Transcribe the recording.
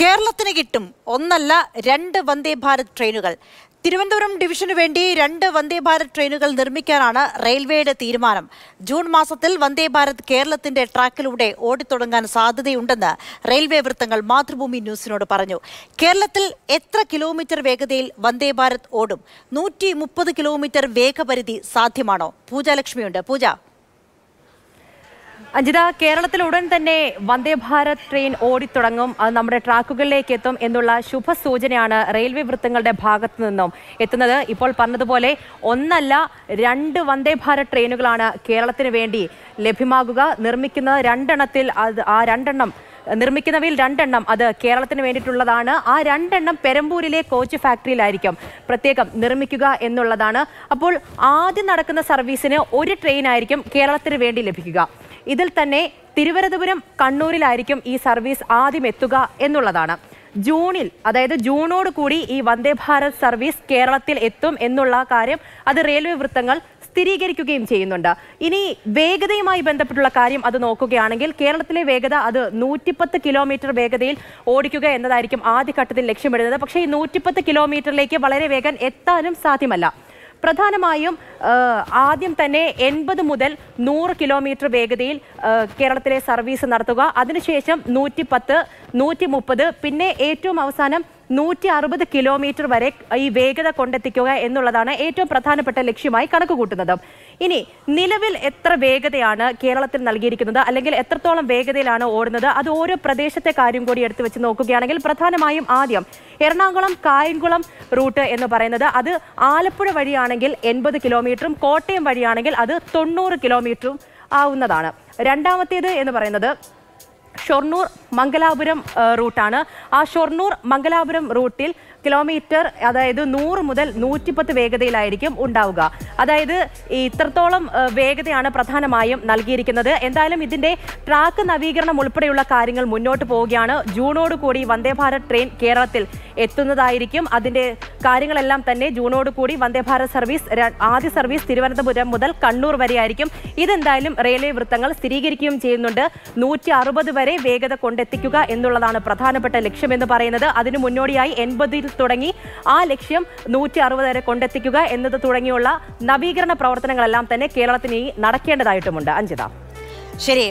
കേരളത്തിന് കിട്ടും ഒന്നല്ല രണ്ട് വന്ദേ ഭാരത് ട്രെയിനുകൾ തിരുവനന്തപുരം ഡിവിഷനു വേണ്ടി രണ്ട് വന്ദേ ഭാരത് ട്രെയിനുകൾ നിർമ്മിക്കാനാണ് റെയിൽവേയുടെ തീരുമാനം ജൂൺ മാസത്തിൽ വന്ദേ ഭാരത് കേരളത്തിന്റെ ട്രാക്കിലൂടെ ഓടിത്തുടങ്ങാൻ സാധ്യതയുണ്ടെന്ന് റെയിൽവേ വൃത്തങ്ങൾ മാതൃഭൂമി ന്യൂസിനോട് പറഞ്ഞു കേരളത്തിൽ എത്ര കിലോമീറ്റർ വേഗതയിൽ വന്ദേ ഭാരത് ഓടും നൂറ്റി മുപ്പത് കിലോമീറ്റർ വേഗപരിധി സാധ്യമാണോ പൂജാലക്ഷ്മിയുണ്ട് പൂജ അഞ്ജിത കേരളത്തിൽ ഉടൻ തന്നെ വന്ദേ ഭാരത് ട്രെയിൻ ഓടിത്തുടങ്ങും അത് നമ്മുടെ ട്രാക്കുകളിലേക്ക് എത്തും എന്നുള്ള ശുഭസൂചനയാണ് റെയിൽവേ വൃത്തങ്ങളുടെ ഭാഗത്തു നിന്നും എത്തുന്നത് ഇപ്പോൾ പറഞ്ഞതുപോലെ ഒന്നല്ല രണ്ട് വന്ദേ ഭാരത് ട്രെയിനുകളാണ് കേരളത്തിന് വേണ്ടി ലഭ്യമാകുക നിർമ്മിക്കുന്ന രണ്ടെണ്ണത്തിൽ അത് ആ രണ്ടെണ്ണം നിർമ്മിക്കുന്നവയിൽ രണ്ടെണ്ണം അത് കേരളത്തിന് വേണ്ടിയിട്ടുള്ളതാണ് ആ രണ്ടെണ്ണം പെരമ്പൂരിലെ കോച്ച് ഫാക്ടറിയിലായിരിക്കും പ്രത്യേകം നിർമ്മിക്കുക എന്നുള്ളതാണ് അപ്പോൾ ആദ്യം നടക്കുന്ന സർവീസിന് ഒരു ട്രെയിൻ ആയിരിക്കും കേരളത്തിന് വേണ്ടി ലഭിക്കുക ഇതിൽ തന്നെ തിരുവനന്തപുരം കണ്ണൂരിലായിരിക്കും ഈ സർവീസ് ആദ്യം എത്തുക എന്നുള്ളതാണ് ജൂണിൽ അതായത് ജൂണോട് കൂടി ഈ വന്ദേ ഭാരത് സർവീസ് കേരളത്തിൽ എത്തും എന്നുള്ള കാര്യം അത് റെയിൽവേ വൃത്തങ്ങൾ സ്ഥിരീകരിക്കുകയും ചെയ്യുന്നുണ്ട് ഇനി വേഗതയുമായി ബന്ധപ്പെട്ടുള്ള കാര്യം അത് നോക്കുകയാണെങ്കിൽ കേരളത്തിലെ വേഗത അത് നൂറ്റിപ്പത്ത് കിലോമീറ്റർ വേഗതയിൽ ഓടിക്കുക എന്നതായിരിക്കും ആദ്യഘട്ടത്തിൽ ലക്ഷ്യമിടുന്നത് പക്ഷേ ഈ നൂറ്റിപ്പത്ത് കിലോമീറ്ററിലേക്ക് വളരെ വേഗം എത്താനും സാധ്യമല്ല പ്രധാനമായും ആ, ആദ്യം തന്നെ എൺപത് മുതൽ നൂറ് കിലോമീറ്റർ വേഗതയിൽ ആ, കേരളത്തിലെ സർവീസ് നടത്തുക അതിനുശേഷം നൂറ്റി പത്ത് നൂറ്റി മുപ്പത് പിന്നെ ഏറ്റവും അവസാനം നൂറ്റി അറുപത് കിലോമീറ്റർ വരെ ഈ വേഗത കൊണ്ടെത്തിക്കുക എന്നുള്ളതാണ് ഏറ്റവും പ്രധാനപ്പെട്ട ലക്ഷ്യമായി കണക്ക് കൂട്ടുന്നത് ഇനി നിലവിൽ എത്ര വേഗതയാണ് കേരളത്തിൽ നൽകിയിരിക്കുന്നത് അല്ലെങ്കിൽ എത്രത്തോളം വേഗതയിലാണ് ഓടുന്നത് അത് ഓരോ പ്രദേശത്തെ കാര്യം കൂടി എടുത്തു വെച്ച് നോക്കുകയാണെങ്കിൽ പ്രധാനമായും ആദ്യം എറണാകുളം കായംകുളം റൂട്ട് എന്ന് പറയുന്നത് അത് ആലപ്പുഴ വഴിയാണെങ്കിൽ എൺപത് കിലോമീറ്ററും കോട്ടയം വഴിയാണെങ്കിൽ അത് തൊണ്ണൂറ് കിലോമീറ്ററും ആവുന്നതാണ് രണ്ടാമത്തേത് എന്ന് പറയുന്നത് ഷൊർണൂർ മംഗലാപുരം ആ, റൂട്ടാണ് ആ ഷൊർണൂർ മംഗലാപുരം റൂട്ടിൽ കിലോമീറ്റർ അതായത് നൂറ് മുതൽ നൂറ്റിപ്പത്ത് വേഗതയിലായിരിക്കും ഉണ്ടാവുക അതായത് ഈ ഇത്രത്തോളം ആ, വേഗതയാണ് പ്രധാനമായും നൽകിയിരിക്കുന്നത് എന്തായാലും ഇതിന്റെ ട്രാക്ക് നവീകരണം ഉൾപ്പെടെയുള്ള കാര്യങ്ങൾ മുന്നോട്ട് പോവുകയാണ് ജൂണോട് കൂടി വന്ദേ ഭാരത് ട്രെയിൻ കേരളത്തിൽ എത്തുന്നതായിരിക്കും അതിന്റെ കാര്യങ്ങളെല്ലാം തന്നെ ജൂണോട് കൂടി വന്ദേ ഭാരത് സർവീസ് ര- ആദ്യ സർവീസ് തിരുവനന്തപുരം മുതൽ കണ്ണൂർ വരെയായിരിക്കും ഇതെന്തായാലും റെയിൽവേ വൃത്തങ്ങൾ സ്ഥിരീകരിക്കുകയും ചെയ്യുന്നുണ്ട് നൂറ്റി അറുപത് വരെ വേഗത കൊണ്ടെത്തിക്കുക എന്നുള്ളതാണ് പ്രധാനപ്പെട്ട ലക്ഷ്യമെന്ന് പറയുന്നത് അതിനു മുന്നോടിയായി എൺപതിൽ തുടങ്ങി ആ ലക്ഷ്യം നൂറ്റി അറുപത് വരെ കൊണ്ടെത്തിക്കുക എന്നത് തുടങ്ങിയുള്ള നവീകരണ പ്രവർത്തനങ്ങളെല്ലാം തന്നെ കേരളത്തിന് ഈ നടക്കേണ്ടതായിട്ടുമുണ്ട് അഞ്ജിത ശരി